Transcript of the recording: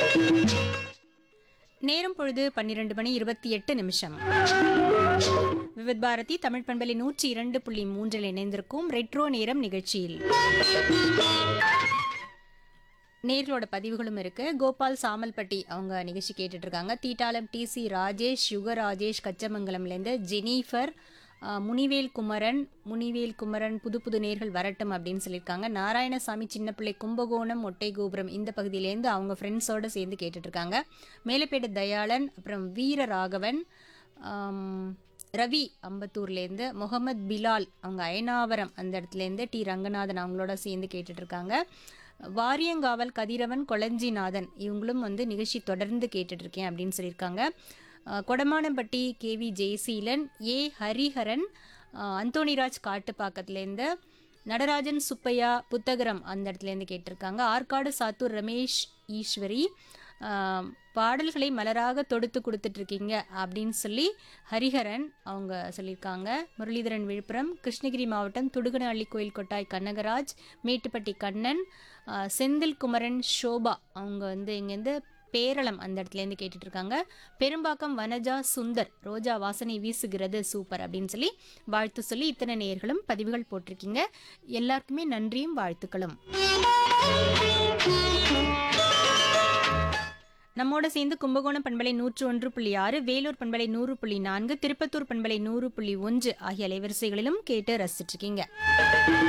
நேரம் பொழுது பன்னிரண்டு மணி இருபத்தி எட்டு நிமிஷம் விவித் பாரதி தமிழ் பண்பலை நூற்றி இரண்டு புள்ளி மூன்றில் இணைந்திருக்கும் ரெட்ரோ நேரம் நிகழ்ச்சியில் நேர்களோட பதிவுகளும் இருக்கு கோபால் சாமல்பட்டி அவங்க நிகழ்ச்சி கேட்டுட்டு இருக்காங்க தீட்டாலம் டிசி ராஜேஷ் யுக ராஜேஷ் கச்சமங்கலம்லேருந்து ஜெனிஃபர் ஆஹ், முனிவேல் குமரன் முனிவேல் குமரன் புது புது நேர்கள் வரட்டும் அப்படின்னு சொல்லியிருக்காங்க நாராயணசாமி சின்னப்பிள்ளை கும்பகோணம் ஒட்டை கோபுரம் இந்த பகுதியிலேருந்து அவங்க ஃப்ரெண்ட்ஸோட சேர்ந்து கேட்டுட்டு இருக்காங்க மேலப்பேட்டு தயாளன் அப்புறம் வீர ராகவன் ஆம், ரவி அம்பத்தூர்லேருந்து முகமது பிலால் அவங்க அயனாவரம் அந்த இடத்துலேருந்து டி ரங்கநாதன் அவங்களோட சேர்ந்து கேட்டுட்டு இருக்காங்க வாரியங்காவல் கதிரவன் கொளஞ்சிநாதன் இவங்களும் வந்து நிகழ்ச்சி தொடர்ந்து கேட்டுட்டு இருக்கேன் அப்படின்னு சொல்லியிருக்காங்க அஹ், கொடமானப்பட்டி கேவி ஜெயசீலன் ஏ ஹரிஹரன் அஹ், அந்தோணிராஜ் காட்டுப்பாக்கத்துலேருந்து நடராஜன் சுப்பையா புத்தகரம் அந்த இடத்துலேருந்து கேட்டிருக்காங்க ஆற்காடு சாத்தூர் ரமேஷ் ஈஸ்வரி ஆம், பாடல்களை மலராக தொடுத்து கொடுத்துட்ருக்கீங்க அப்படின்னு சொல்லி ஹரிஹரன் அவங்க சொல்லியிருக்காங்க முரளிதரன் விழுப்புரம் கிருஷ்ணகிரி மாவட்டம் துடுகனஹள்ளி கோயில் கொட்டாய் கனகராஜ் மேட்டுப்பட்டி கண்ணன் ஆ, செந்தில் குமரன் ஷோபா அவங்க வந்து இங்கேருந்து பேரளம் அந்த இடத்துலேருந்து கேட்டுட்டு இருக்காங்க பெரும்பாக்கம் வனஜா சுந்தர் ரோஜா வாசனை வீசுகிறது சூப்பர் அப்படின்னு சொல்லி வாழ்த்து சொல்லி இத்தனை நேர்களும் பதிவுகள் போட்டிருக்கீங்க எல்லாருக்குமே நன்றியும் வாழ்த்துக்களும் நம்மோட சேர்ந்து கும்பகோணம் பண்பலை நூற்று ஒன்று புள்ளி ஆறு வேலூர் பண்பலை நூறு புள்ளி நான்கு திருப்பத்தூர் பண்பலை நூறு புள்ளி ஒன்று ஆகிய அலைவரிசைகளிலும் கேட்டு ரசிச்சிட்டு இருக்கீங்க